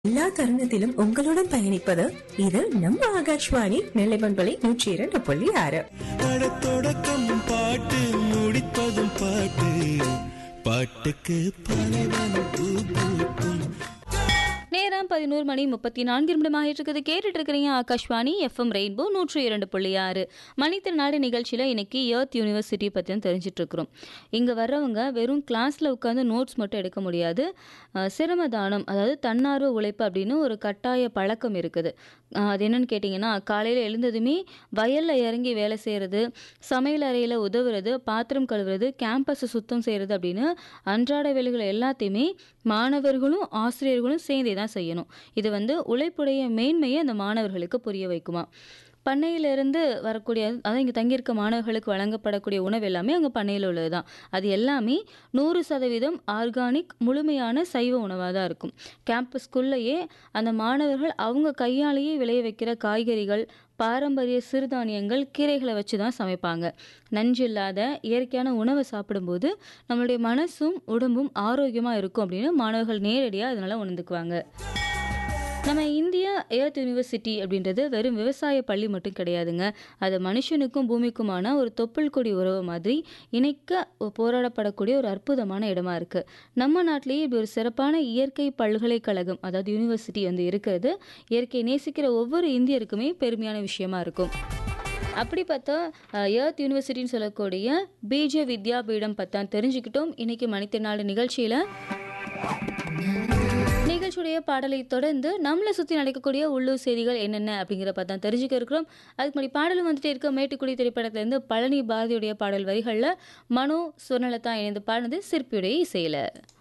எல்லா தருணத்திலும் உங்களுடன் பயணிப்பது இது நம்ம ஆகாஷ்வாணி நெல்லைமண்பலை நூற்றி இரண்டு புள்ளி ஆறு அட தொடக்கம் பாட்டு முடிப்பதும் பாட்டு பாட்டுக்கு பலவனம் பூ பூக்கும் நேரம் பதினோரு மணி முப்பத்தி நான்கு நிமிடமாகிட்டு இருக்குது கேட்டுட்டு இருக்கிறீங்க ஆகாஷ்வாணி எஃப்எம் ரெயின்போ நூற்றி இரண்டு புள்ளி ஆறு மணித்திருநாடு நிகழ்ச்சியில் இன்னைக்கு எர்த் யூனிவர்சிட்டி பற்றி தெரிஞ்சிட்டு இருக்கிறோம் இங்கே வர்றவங்க வெறும் கிளாஸில் உட்காந்து நோட்ஸ் மட்டும் எடுக்க முடியாது அஹ், சிரமதானம் அதாவது தன்னார்வ உழைப்பு அப்படின்னு ஒரு கட்டாய பழக்கம் இருக்குது அஹ், அது என்னன்னு கேட்டிங்கன்னா காலையில் எழுந்ததுமே வயலில் இறங்கி வேலை செய்கிறது சமையல் அறையில் உதவுறது பாத்திரம் கழுவுறது கேம்பஸை சுத்தம் செய்கிறது அப்படின்னு அன்றாட வேலைகள் எல்லாத்தையுமே மாணவர்களும் ஆசிரியர்களும் சேர்ந்தே தான் செய்யணும் இது வந்து உழைப்புடைய மேன்மையை அந்த மாணவர்களுக்கு புரிய வைக்குமா பண்ணையிலிருந்து வரக்கூடிய அதாவது இங்கே தங்கியிருக்க மாணவர்களுக்கு வழங்கப்படக்கூடிய உணவு எல்லாமே அங்கே பண்ணையில் உள்ளது தான் அது எல்லாமே நூறு சதவீதம் ஆர்கானிக் முழுமையான சைவ உணவாக தான் இருக்கும் கேம்பஸ்குள்ளேயே அந்த மாணவர்கள் அவங்க கையாலேயே விளைய வைக்கிற காய்கறிகள் பாரம்பரிய சிறுதானியங்கள் கீரைகளை வச்சு தான் சமைப்பாங்க நஞ்சு இல்லாத இயற்கையான உணவை சாப்பிடும்போது நம்மளுடைய மனசும் உடம்பும் ஆரோக்கியமாக இருக்கும் அப்படின்னு மாணவர்கள் நேரடியாக அதனால் உணர்ந்துக்குவாங்க நம்ம இந்தியா எர்த் யூனிவர்சிட்டி அப்படின்றது வெறும் விவசாய பள்ளி மட்டும் கிடையாதுங்க அது மனுஷனுக்கும் பூமிக்குமான ஒரு தொப்புள் கொடி உறவு மாதிரி இணைக்க போராடப்படக்கூடிய ஒரு அற்புதமான இடமா இருக்கு நம்ம நாட்டிலேயே இப்படி ஒரு சிறப்பான இயற்கை பல்கலைக்கழகம் அதாவது யூனிவர்சிட்டி வந்து இருக்கிறது இயற்கையை நேசிக்கிற ஒவ்வொரு இந்தியருக்குமே பெருமையான விஷயமா இருக்கும் அப்படி பார்த்தா எர்த் யூனிவர்சிட்டின்னு சொல்லக்கூடிய பிஜே வித்யாபீடம் பத்தான் தெரிஞ்சுக்கிட்டோம் இன்னைக்கு மணித்திருநாள் நிகழ்ச்சியில் நிகழ்ச்சியுடைய பாடலை தொடர்ந்து நம்மளை சுற்றி நடக்கக்கூடிய உள்ளூர் செய்திகள் என்னென்ன அப்படிங்கிற பார்த்தா தெரிஞ்சுக்க இருக்கிறோம் அதுக்கு முன்னாடி பாடலும் வந்துட்டே இருக்க மேட்டுக்குடி திரைப்படத்திலேருந்து பழனி பாரதியுடைய பாடல் வரிகளில் மனோ சுவர்ணலதா இணைந்து பாடினது சிற்பியுடைய இசையில்